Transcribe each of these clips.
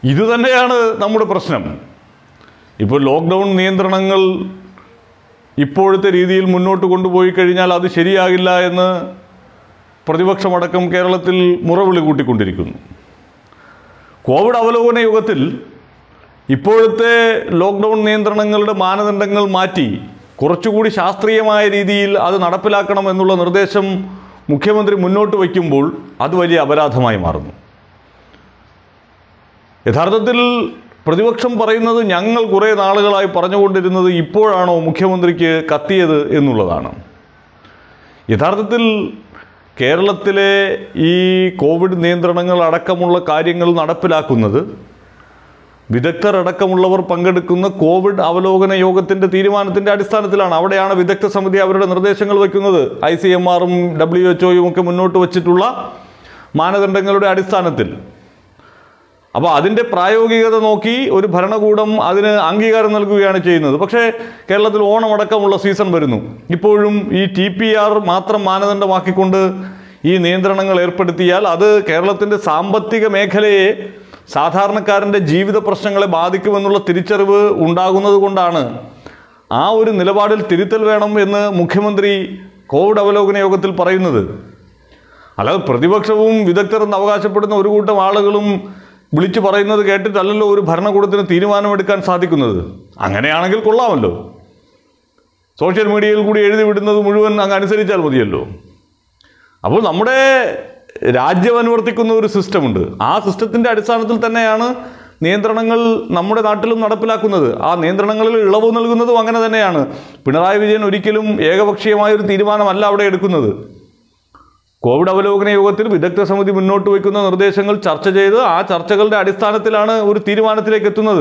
ഇത് തന്നെയാണ് നമ്മുടെ പ്രശ്നം ഇപ്പോൾ ലോക്ക്ഡൗൺ നിയന്ത്രണങ്ങൾ ഇപ്പോഴത്തെ രീതിയിൽ മുന്നോട്ട് കൊണ്ടുപോയി കഴിഞ്ഞാൽ അത് ശരിയാകില്ല എന്ന് പ്രതിപക്ഷമടക്കം കേരളത്തിൽ മുറവിളി കൂട്ടിക്കൊണ്ടിരിക്കുന്നു കോവിഡ് അവലോകന യുഗത്തിൽ ഇപ്പോഴത്തെ ലോക്ക്ഡൗൺ നിയന്ത്രണങ്ങളുടെ മാനദണ്ഡങ്ങൾ മാറ്റി കുറച്ചുകൂടി ശാസ്ത്രീയമായ രീതിയിൽ അത് നടപ്പിലാക്കണം എന്നുള്ള നിർദ്ദേശം മുഖ്യമന്ത്രി മുന്നോട്ട് വയ്ക്കുമ്പോൾ അത് വലിയ അപരാധമായി മാറുന്നു യഥാർത്ഥത്തിൽ പ്രതിപക്ഷം പറയുന്നത് ഞങ്ങൾ കുറേ നാളുകളായി പറഞ്ഞുകൊണ്ടിരുന്നത് ഇപ്പോഴാണോ മുഖ്യമന്ത്രിക്ക് കത്തിയത് എന്നുള്ളതാണ് യഥാർത്ഥത്തിൽ കേരളത്തിലെ ഈ കോവിഡ് നിയന്ത്രണങ്ങൾ അടക്കമുള്ള കാര്യങ്ങൾ നടപ്പിലാക്കുന്നത് വിദഗ്ധർ അടക്കമുള്ളവർ പങ്കെടുക്കുന്ന കോവിഡ് അവലോകന യോഗത്തിന്റെ തീരുമാനത്തിന്റെ അടിസ്ഥാനത്തിലാണ് അവിടെയാണ് വിദഗ്ധ സമിതി അവരുടെ നിർദ്ദേശങ്ങൾ വയ്ക്കുന്നത് ഐ സി എം ആറും ഡബ്ല്യു എച്ച് ഒയും ഒക്കെ മുന്നോട്ട് വച്ചിട്ടുള്ള മാനദണ്ഡങ്ങളുടെ അടിസ്ഥാനത്തിൽ അപ്പോൾ അതിൻ്റെ പ്രായോഗികത നോക്കി ഒരു ഭരണകൂടം അതിന് അംഗീകാരം നൽകുകയാണ് ചെയ്യുന്നത് പക്ഷേ കേരളത്തിൽ ഓണമടക്കമുള്ള സീസൺ വരുന്നു ഇപ്പോഴും ഈ ടി പി ആർ മാത്രം മാനദണ്ഡമാക്കിക്കൊണ്ട് ഈ നിയന്ത്രണങ്ങൾ ഏർപ്പെടുത്തിയാൽ അത് കേരളത്തിൻ്റെ സാമ്പത്തിക മേഖലയെ സാധാരണക്കാരൻ്റെ ജീവിത പ്രശ്നങ്ങളെ ബാധിക്കുമെന്നുള്ള തിരിച്ചറിവ് ഉണ്ടാകുന്നത് കൊണ്ടാണ് ആ ഒരു നിലപാടിൽ തിരുത്തൽ വേണം എന്ന് മുഖ്യമന്ത്രി കോവിഡ് അവലോകന യോഗത്തിൽ പറയുന്നത് അല്ലാതെ പ്രതിപക്ഷവും വിദഗ്ധരെന്ന് അവകാശപ്പെടുന്ന ഒരു കൂട്ടം ആളുകളും വിളിച്ചു പറയുന്നത് കേട്ടിട്ടല്ലല്ലോ ഒരു ഭരണകൂടത്തിന് തീരുമാനമെടുക്കാൻ സാധിക്കുന്നത് അങ്ങനെയാണെങ്കിൽ കൊള്ളാമല്ലോ സോഷ്യൽ മീഡിയയിൽ കൂടി എഴുതി വിടുന്നത് മുഴുവൻ അങ്ങ് അനുസരിച്ചാൽ മതിയല്ലോ അപ്പോൾ നമ്മുടെ രാജ്യം അനുവർത്തിക്കുന്ന ഒരു സിസ്റ്റമുണ്ട് ആ സിസ്റ്റത്തിൻ്റെ അടിസ്ഥാനത്തിൽ തന്നെയാണ് നിയന്ത്രണങ്ങൾ നമ്മുടെ നാട്ടിലും നടപ്പിലാക്കുന്നത് ആ നിയന്ത്രണങ്ങളിൽ ഇളവ് നൽകുന്നതും അങ്ങനെ തന്നെയാണ് പിണറായി വിജയൻ ഒരിക്കലും ഏകപക്ഷീയമായ ഒരു തീരുമാനമല്ല അവിടെ എടുക്കുന്നത് കോവിഡ് അവലോകന യോഗത്തിൽ വിദഗ്ധ സമിതി മുന്നോട്ട് വയ്ക്കുന്ന നിർദ്ദേശങ്ങൾ ചർച്ച ചെയ്ത് ആ ചർച്ചകളുടെ അടിസ്ഥാനത്തിലാണ് ഒരു തീരുമാനത്തിലേക്ക് എത്തുന്നത്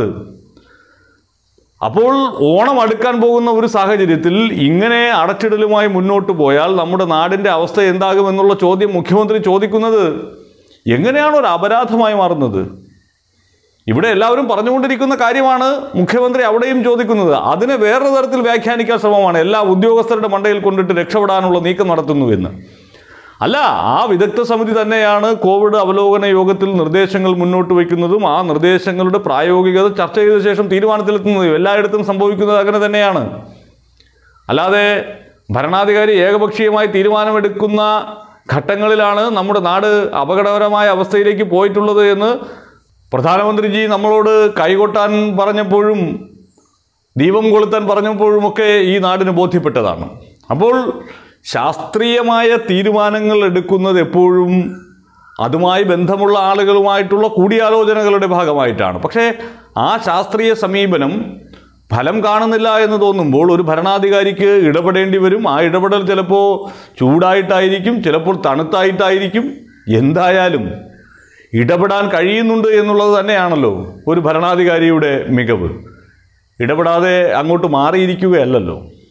അപ്പോൾ ഓണം അടുക്കാൻ പോകുന്ന ഒരു സാഹചര്യത്തിൽ ഇങ്ങനെ അടച്ചിടലുമായി മുന്നോട്ട് പോയാൽ നമ്മുടെ നാടിൻ്റെ അവസ്ഥ എന്താകുമെന്നുള്ള ചോദ്യം മുഖ്യമന്ത്രി ചോദിക്കുന്നത് എങ്ങനെയാണ് ഒരു അപരാധമായി മാറുന്നത് ഇവിടെ എല്ലാവരും പറഞ്ഞുകൊണ്ടിരിക്കുന്ന കാര്യമാണ് മുഖ്യമന്ത്രി അവിടെയും ചോദിക്കുന്നത് അതിനെ വേറൊരു തരത്തിൽ വ്യാഖ്യാനിക്കാൻ ശ്രമമാണ് എല്ലാ ഉദ്യോഗസ്ഥരുടെ മണ്ടയിൽ കൊണ്ടിട്ട് രക്ഷപ്പെടാനുള്ള നീക്കം നടത്തുന്നു എന്ന് അല്ല ആ വിദഗ്ധ സമിതി തന്നെയാണ് കോവിഡ് അവലോകന യോഗത്തിൽ നിർദ്ദേശങ്ങൾ മുന്നോട്ട് വയ്ക്കുന്നതും ആ നിർദ്ദേശങ്ങളുടെ പ്രായോഗികത ചർച്ച ചെയ്ത ശേഷം തീരുമാനത്തിലെത്തുന്നതും എല്ലായിടത്തും സംഭവിക്കുന്നത് അങ്ങനെ തന്നെയാണ് അല്ലാതെ ഭരണാധികാരി ഏകപക്ഷീയമായി തീരുമാനമെടുക്കുന്ന ഘട്ടങ്ങളിലാണ് നമ്മുടെ നാട് അപകടകരമായ അവസ്ഥയിലേക്ക് പോയിട്ടുള്ളത് എന്ന് പ്രധാനമന്ത്രിജി നമ്മളോട് കൈകൊട്ടാൻ പറഞ്ഞപ്പോഴും ദീപം കൊളുത്താൻ പറഞ്ഞപ്പോഴുമൊക്കെ ഈ നാടിന് ബോധ്യപ്പെട്ടതാണ് അപ്പോൾ ശാസ്ത്രീയമായ തീരുമാനങ്ങൾ എടുക്കുന്നത് എപ്പോഴും അതുമായി ബന്ധമുള്ള ആളുകളുമായിട്ടുള്ള കൂടിയാലോചനകളുടെ ഭാഗമായിട്ടാണ് പക്ഷേ ആ ശാസ്ത്രീയ സമീപനം ഫലം കാണുന്നില്ല എന്ന് തോന്നുമ്പോൾ ഒരു ഭരണാധികാരിക്ക് ഇടപെടേണ്ടി വരും ആ ഇടപെടൽ ചിലപ്പോൾ ചൂടായിട്ടായിരിക്കും ചിലപ്പോൾ തണുത്തായിട്ടായിരിക്കും എന്തായാലും ഇടപെടാൻ കഴിയുന്നുണ്ട് എന്നുള്ളത് തന്നെയാണല്ലോ ഒരു ഭരണാധികാരിയുടെ മികവ് ഇടപെടാതെ അങ്ങോട്ട് മാറിയിരിക്കുകയല്ലല്ലോ